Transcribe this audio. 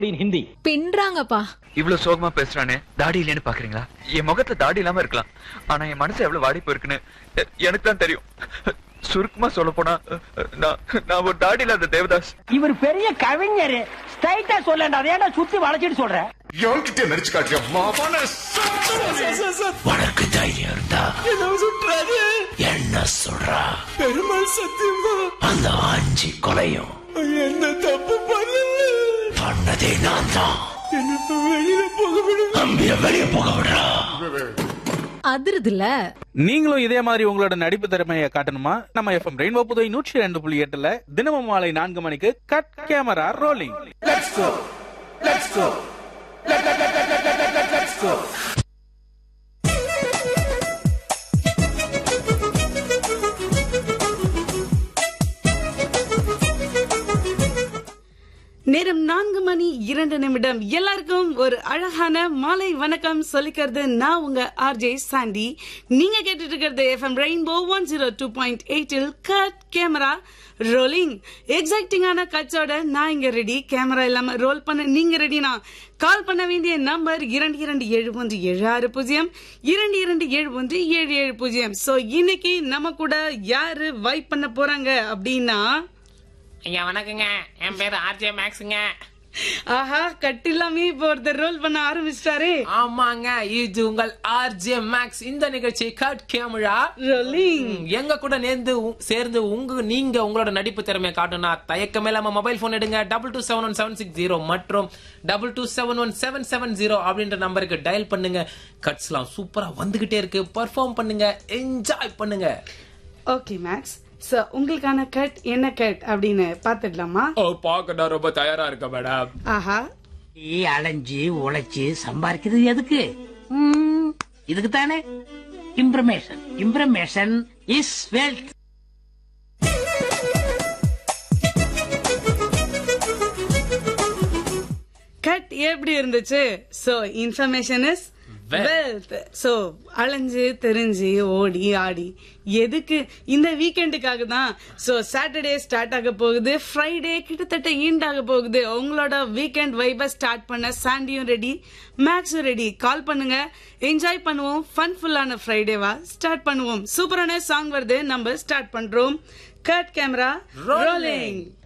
in Hindi. பின்றாங்கப்பா இவ்வளவு சோகமா பேசுறானே தாடி இல்லைன்னு பாக்குறீங்களா என் முகத்துல தாடி இல்லாம இருக்கலாம் ஆனா என் மனசு எவ்வளவு வாடி போயிருக்குன்னு எ- எனக்கு தான் தெரியும் சுருக்கமா சொல்ல போனா நான் நான் ஒரு தாடி இல்லாத தேவதாஸ் இவர் பெரிய கவிஞர் ஸ்ட்ரைட்டா சொல்லண்டா அதை ஏன்டா சுத்தி வளைச்சிட்டு சொல்ற எவன்கிட்ட நடிச்சு காட்டியா மாவான உனக்கு தைரியம் இருந்தா என்ன சொல்றா பெருமாள் சத்தியமா அந்த ஆஞ்சி கொலையும் என்ன தப்பு பண்ணல பண்ணதே நான் தான் வெளியில போக விடு அம்பிய வெளிய போக விடுறா அதிருதுல நீங்களும் இதே மாதிரி உங்களோட நடிப்பு திறமையை காட்டணுமா நம்ம எஃப்எம் ரெயின்போ புதுவை நூற்றி ரெண்டு புள்ளி எட்டுல தினமும் மாலை நான்கு மணிக்கு கட் கேமரா ரோலிங் நேரம் நான்கு மணி இரண்டு நிமிடம் எல்லாருக்கும் ஒரு அழகான மாலை வணக்கம் சொல்லிக்கிறது நான் உங்க ஆர்ஜே சாண்டி நீங்க கேட்டுட்டு இருக்கிறது FM Rainbow one zero two point எயிட்டில் கட் கேமரா ரோலிங் எக்ஸைட்டிங்கான கட்சோட நான் இங்க ரெடி கேமரா இல்லாம ரோல் பண்ண நீங்க ரெடினா கால் பண்ண வேண்டிய நம்பர் இரண்டு இரண்டு ஏழு ஒன்று ஏழு ஆறு பூஜ்ஜியம் இரண்டு இரண்டு ஏழு ஒன்று ஏழு ஏழு பூஜ்ஜியம் சோ இன்னைக்கு நம்ம கூட யாரு வைப் பண்ண போறாங்க அப்படின்னா ஐயா வணக்கங்க என் பேரு ஆர்ஜே மேக்ஸுங்க ஆஹா கட்டில்லாமே இப்போ ஒருத்தர் ரோல் பண்ண ஆரம்பிச்சிட்டாரு ஆமாங்க இது உங்கள் ஆர்ஜே மேக்ஸ் இந்த நிகழ்ச்சி கட் கேமரா ரோலிங் எங்க கூட நேர்ந்து உ- சேர்ந்து உங்க நீங்க உங்களோட நடிப்பு திறமையை காட்டணும்னா தயக்கமே இல்லாம மொபைல் போன் எடுங்க double two seven one seven six zero மற்றும் double two seven one seven seven zero அப்படின்ற நம்பருக்கு டயல் பண்ணுங்க கட்ஸ்லாம் சூப்பரா வந்துகிட்டே இருக்கு பர்ஃபார்ம் பண்ணுங்க என்ஜாய் பண்ணுங்க ஓகே மேக்ஸ் சோ உங்களுக்கான கட் என்ன கட் அப்படின்னு பாத்துடலாமா பார்க்க நான் ரொம்ப தயாரா இருக்கேன் மேடம் ஆஹா நீ அலைஞ்சு உழைச்சு சம்பாதிக்கிறது எதுக்கு இதுக்கு தானே information information is wealth cut எப்படி இருந்துச்சு so information is wealth so அலைஞ்சு தெரிஞ்சு ஓடி ஆடி எதுக்கு இந்த வீக்கெண்டுக்காக தான் சோ சாட்டர்டே ஸ்டார்ட் ஆக போகுது ஃப்ரைடே கிட்டத்தட்ட ஈண்ட் ஆக போகுது உங்களோட வீக்கெண்ட் வைபை ஸ்டார்ட் பண்ண சாண்டியும் ரெடி மேக்ஸும் ரெடி கால் பண்ணுங்க என்ஜாய் பண்ணுவோம் ஃபன்ஃபுல்லான ஃப்ரைடேவா ஸ்டார்ட் பண்ணுவோம் சூப்பரான சாங் வருது நம்ம ஸ்டார்ட் பண்றோம் கட் கேமரா ரோலிங்